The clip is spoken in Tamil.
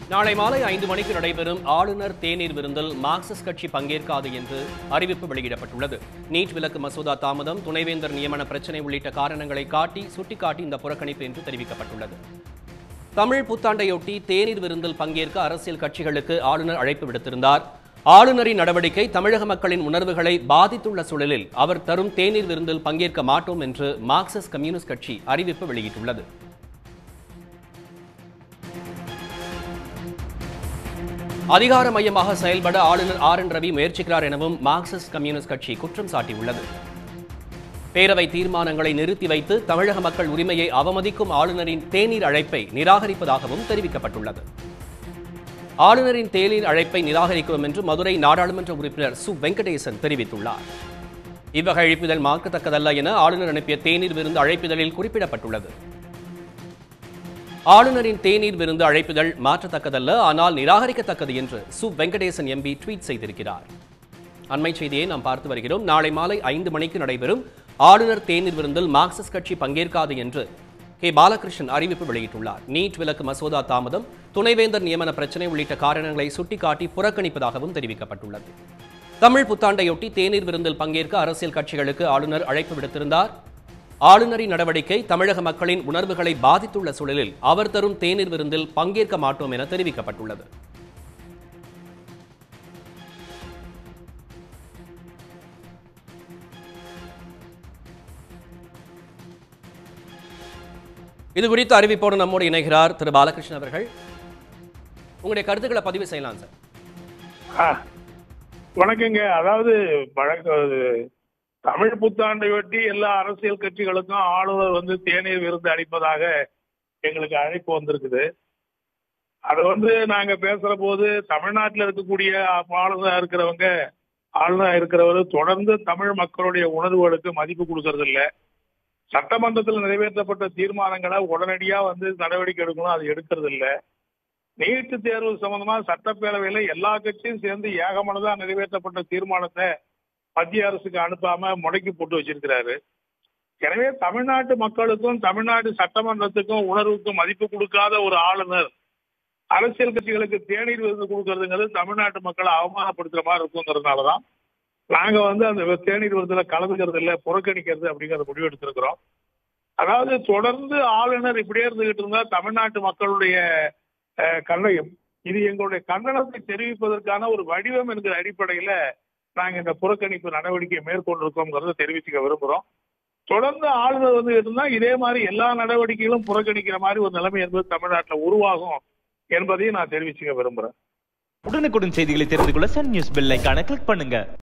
நாளை மாலை ஐந்து மணிக்கு நடைபெறும் ஆளுநர் தேநீர் விருந்தில் மார்க்சிஸ்ட் கட்சி பங்கேற்காது என்று அறிவிப்பு வெளியிடப்பட்டுள்ளது நீட் விலக்கு மசோதா தாமதம் துணைவேந்தர் நியமன பிரச்சினை உள்ளிட்ட காரணங்களை காட்டி சுட்டிக்காட்டி இந்த புறக்கணிப்பு என்று தெரிவிக்கப்பட்டுள்ளது தமிழ் புத்தாண்டையொட்டி தேநீர் விருந்தில் பங்கேற்க அரசியல் கட்சிகளுக்கு ஆளுநர் அழைப்பு விடுத்திருந்தார் ஆளுநரின் நடவடிக்கை தமிழக மக்களின் உணர்வுகளை பாதித்துள்ள சூழலில் அவர் தரும் தேநீர் விருந்தில் பங்கேற்க மாட்டோம் என்று மார்க்சிஸ்ட் கம்யூனிஸ்ட் கட்சி அறிவிப்பு வெளியிட்டுள்ளது அதிகார மையமாக செயல்பட ஆளுநர் ஆர் என் ரவி முயற்சிக்கிறார் எனவும் மார்க்சிஸ்ட் கம்யூனிஸ்ட் கட்சி குற்றம் சாட்டியுள்ளது பேரவை தீர்மானங்களை நிறுத்தி வைத்து தமிழக மக்கள் உரிமையை அவமதிக்கும் ஆளுநரின் தேநீர் அழைப்பை நிராகரிப்பதாகவும் தெரிவிக்கப்பட்டுள்ளது ஆளுநரின் தேநீர் அழைப்பை நிராகரிக்கிறோம் என்று மதுரை நாடாளுமன்ற உறுப்பினர் சு வெங்கடேசன் தெரிவித்துள்ளார் இவ்வகை அழைப்பிதழ் மாற்கத்தக்கதல்ல என ஆளுநர் அனுப்பிய தேநீர் விருந்து அழைப்பிதழில் குறிப்பிடப்பட்டுள்ளது ஆளுநரின் தேநீர் விருந்து அழைப்பிதழ் மாற்றத்தக்கதல்ல ஆனால் நிராகரிக்கத்தக்கது என்று சு வெங்கடேசன் எம்பி ட்வீட் செய்திருக்கிறார் அண்மை செய்தியை நாம் பார்த்து வருகிறோம் நாளை மாலை ஐந்து மணிக்கு நடைபெறும் ஆளுநர் தேநீர் விருந்தில் மார்க்சிஸ்ட் கட்சி பங்கேற்காது என்று கே பாலகிருஷ்ணன் அறிவிப்பு வெளியிட்டுள்ளார் நீட் விலக்கு மசோதா தாமதம் துணைவேந்தர் நியமன பிரச்சினை உள்ளிட்ட காரணங்களை சுட்டிக்காட்டி புறக்கணிப்பதாகவும் தெரிவிக்கப்பட்டுள்ளது தமிழ் புத்தாண்டையொட்டி தேநீர் விருந்தில் பங்கேற்க அரசியல் கட்சிகளுக்கு ஆளுநர் அழைப்பு விடுத்திருந்தார் ஆளுநரின் நடவடிக்கை தமிழக மக்களின் உணர்வுகளை பாதித்துள்ள சூழலில் அவர் தரும் தேநீர் விருந்தில் பங்கேற்க மாட்டோம் என தெரிவிக்கப்பட்டுள்ளது இது குறித்த அறிவிப்போடு நம்மோடு இணைகிறார் திரு பாலகிருஷ்ணன் அவர்கள் உங்களுடைய கருத்துக்களை பதிவு செய்யலாம் சார் ஆ, வணக்கங்க அதாவது வழக்க- தமிழ் புத்தாண்டையொட்டி எல்லா அரசியல் கட்சிகளுக்கும் ஆளுநர் வந்து தேநீர் விருந்து அளிப்பதாக எங்களுக்கு அழைப்பு வந்திருக்குது அது வந்து நாங்க பேசுற போது தமிழ்நாட்டில் இருக்கக்கூடிய ஆளுநராக இருக்கிறவங்க ஆளுநராக இருக்கிறவர் தொடர்ந்து தமிழ் மக்களுடைய உணர்வுகளுக்கு மதிப்பு கொடுக்கறது இல்ல சட்டமன்றத்தில் நிறைவேற்றப்பட்ட தீர்மானங்களை உடனடியா வந்து நடவடிக்கை எடுக்கணும் அது எடுக்கிறது இல்ல நீட்டு தேர்வு சம்பந்தமா சட்டப்பேரவையில எல்லா கட்சியும் சேர்ந்து ஏகமனதா நிறைவேற்றப்பட்ட தீர்மானத்தை மத்திய அரசுக்கு அனுப்பாம முடக்கி போட்டு வச்சிருக்கிறாரு எனவே தமிழ்நாட்டு மக்களுக்கும் தமிழ்நாடு சட்டமன்றத்துக்கும் உணர்வுக்கும் மதிப்பு கொடுக்காத ஒரு ஆளுநர் அரசியல் கட்சிகளுக்கு தேநீர் விருது கொடுக்கறதுங்கிறது தமிழ்நாட்டு மக்களை அவமானப்படுத்துற மாதிரி இருக்குங்கிறதுனாலதான் நாங்க வந்து அந்த தேநீர் விருதுல கலந்துக்கிறது இல்ல புறக்கணிக்கிறது அப்படிங்கறத முடிவு எடுத்திருக்கிறோம் அதாவது தொடர்ந்து ஆளுநர் இப்படியே இருந்துகிட்டு இருந்தா தமிழ்நாட்டு மக்களுடைய அஹ், கண்டனம் இது எங்களுடைய கண்டனத்தை தெரிவிப்பதற்கான ஒரு வடிவம் என்கிற அடிப்படையில நாங்க இந்த புறக்கணிப்பு நடவடிக்கையை மேற்கொண்டிருக்கோங்கிறத தெரிவிச்சுக்க விரும்புறோம் தொடர்ந்து ஆளுநர் வந்து இருந்தா இதே மாதிரி எல்லா நடவடிக்கைகளும் புறக்கணிக்கிற மாதிரி ஒரு நிலைமை என்பது தமிழ்நாட்டில் உருவாகும் என்பதையும் நான் தெரிவிச்சுக்க விரும்புறேன் உடனுக்குடன் செய்திகளை தெரிந்து கொள்ள சன் நியூஸ் பெல் ஐகானை கிளிக் பண்ணுங்க